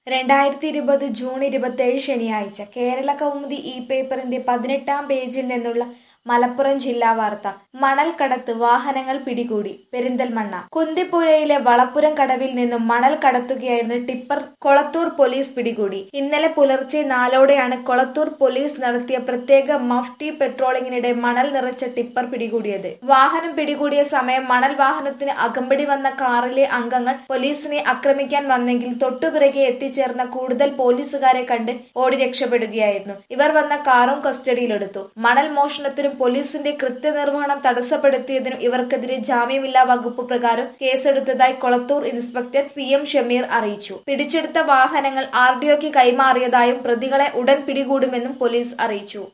രണ്ടായിരത്തി ഇരുപത് ജൂൺ ഇരുപത്തേഴ് ശനിയാഴ്ച കേരള കൗമുദി ഈ പേപ്പറിന്റെ പതിനെട്ടാം പേജിൽ നിന്നുള്ള മലപ്പുറം ജില്ലാ വാർത്ത മണൽ കടത്ത് വാഹനങ്ങൾ പിടികൂടി പെരിന്തൽമണ്ണ കുന്തിപ്പുഴയിലെ വളപ്പുരം കടവിൽ നിന്നും മണൽ കടത്തുകയായിരുന്ന ടിപ്പർ കൊളത്തൂർ പോലീസ് പിടികൂടി ഇന്നലെ പുലർച്ചെ നാലോടെയാണ് കൊളത്തൂർ പോലീസ് നടത്തിയ പ്രത്യേക മഫ്റ്റി പെട്രോളിങ്ങിനിടെ മണൽ നിറച്ച ടിപ്പർ പിടികൂടിയത് വാഹനം പിടികൂടിയ സമയം മണൽ വാഹനത്തിന് അകമ്പടി വന്ന കാറിലെ അംഗങ്ങൾ പോലീസിനെ ആക്രമിക്കാൻ വന്നെങ്കിൽ തൊട്ടുപിറകെ എത്തിച്ചേർന്ന കൂടുതൽ പോലീസുകാരെ കണ്ട് ഓടി രക്ഷപ്പെടുകയായിരുന്നു ഇവർ വന്ന കാറും കസ്റ്റഡിയിലെടുത്തു മണൽ മോഷണത്തിനും പോലീസിന്റെ കൃത്യനിർവഹണം തടസ്സപ്പെടുത്തിയതിനും ഇവർക്കെതിരെ ജാമ്യമില്ലാ വകുപ്പ് പ്രകാരം കേസെടുത്തതായി Kolathur inspector P M Shameer അറിയിച്ചു പിടിച്ചെടുത്ത വാഹനങ്ങൾ ആർ ഡിഒക്ക് കൈമാറിയതായും പ്രതികളെ ഉടൻ പിടികൂടുമെന്നും പോലീസ് അറിയിച്ചു